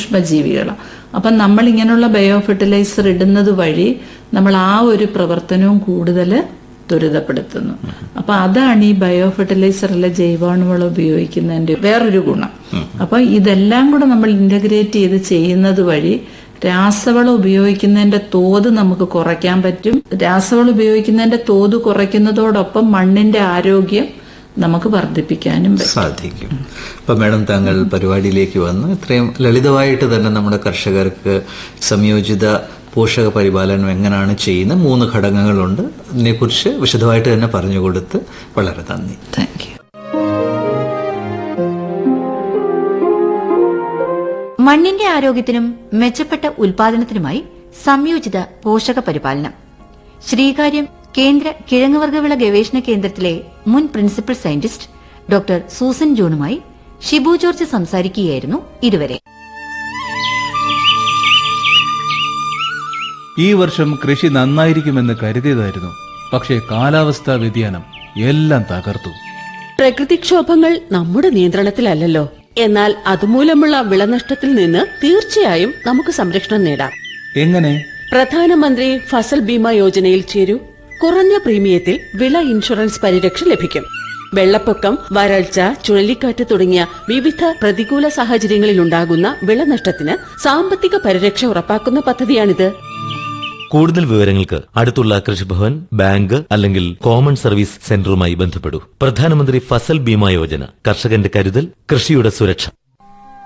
സൂക്ഷ്മജീവികളാണ് അപ്പം നമ്മൾ ഇങ്ങനെയുള്ള ബയോ ഫെർട്ടിലൈസർ ഇടുന്നത് വഴി നമ്മൾ ആ ഒരു പ്രവർത്തനവും കൂടുതൽ ത്വരിതപ്പെടുത്തുന്നു അപ്പൊ അതാണ് ഈ ബയോ ഫെർട്ടിലൈസറിലെ ജൈവാണുവളം ഉപയോഗിക്കുന്നതിന്റെ വേറൊരു ഗുണം അപ്പൊ ഇതെല്ലാം കൂടെ നമ്മൾ ഇന്റഗ്രേറ്റ് ചെയ്ത് ചെയ്യുന്നത് വഴി രാസവളം ഉപയോഗിക്കുന്നതിന്റെ തോത് നമുക്ക് കുറയ്ക്കാൻ പറ്റും രാസവളം ഉപയോഗിക്കുന്നതിന്റെ തോത് കുറയ്ക്കുന്നതോടൊപ്പം മണ്ണിന്റെ ആരോഗ്യം നമുക്ക് വർദ്ധിപ്പിക്കാനും പറ്റും സാധിക്കും അപ്പൊ മാഡം താങ്കൾ പരിപാടിയിലേക്ക് വന്ന് ഇത്രയും ലളിതമായിട്ട് തന്നെ നമ്മുടെ കർഷകർക്ക് സംയോജിത പോഷക പരിപാലനം എങ്ങനെയാണ് ചെയ്യുന്നത് മൂന്ന് ഘടകങ്ങളുണ്ട് അതിനെക്കുറിച്ച് വിശദമായിട്ട് തന്നെ പറഞ്ഞു കൊടുത്ത് വളരെ നന്ദി താങ്ക് യു മണ്ണിന്റെ ആരോഗ്യത്തിനും മെച്ചപ്പെട്ട ഉൽപാദനത്തിനുമായി സംയോജിത പോഷക പരിപാലനം ശ്രീകാര്യം കേന്ദ്ര കിഴങ്ങുവർഗവിള ഗവേഷണ കേന്ദ്രത്തിലെ മുൻ പ്രിൻസിപ്പൽ സയന്റിസ്റ്റ് ഡോക്ടർ സൂസൻ ജോണുമായി ഷിബു ജോർജ് സംസാരിക്കുകയായിരുന്നു ഇതുവരെ ഈ വർഷം കൃഷി നന്നായിരിക്കുമെന്ന് കരുതിയതായിരുന്നു പക്ഷേ കാലാവസ്ഥാ വ്യതിയാനം എല്ലാം തകർത്തു പ്രകൃതിക്ഷോഭങ്ങൾ നമ്മുടെ നിയന്ത്രണത്തിലല്ലല്ലോ എന്നാൽ അതുമൂലമുള്ള വിളനഷ്ടത്തിൽ നിന്ന് തീർച്ചയായും നമുക്ക് സംരക്ഷണം നേടാം എങ്ങനെ പ്രധാനമന്ത്രി ഫസൽ ബീമ യോജനയിൽ ചേരൂ കുറഞ്ഞ പ്രീമിയത്തിൽ വിള ഇൻഷുറൻസ് പരിരക്ഷ ലഭിക്കും വെള്ളപ്പൊക്കം വരൾച്ച ചുഴലിക്കാറ്റ് തുടങ്ങിയ വിവിധ പ്രതികൂല സാഹചര്യങ്ങളിൽ ഉണ്ടാകുന്ന വിളനഷ്ടത്തിന് സാമ്പത്തിക പരിരക്ഷ ഉറപ്പാക്കുന്ന പദ്ധതിയാണിത് കൂടുതൽ വിവരങ്ങൾക്ക് അടുത്തുള്ള കൃഷിഭവൻ ബാങ്ക് അല്ലെങ്കിൽ കോമൺ സർവീസ് സെന്ററുമായി ബന്ധപ്പെടൂ പ്രധാനമന്ത്രി ഫസൽ ബീമ യോജന കർഷകന്റെ കരുതൽ കൃഷിയുടെ സുരക്ഷ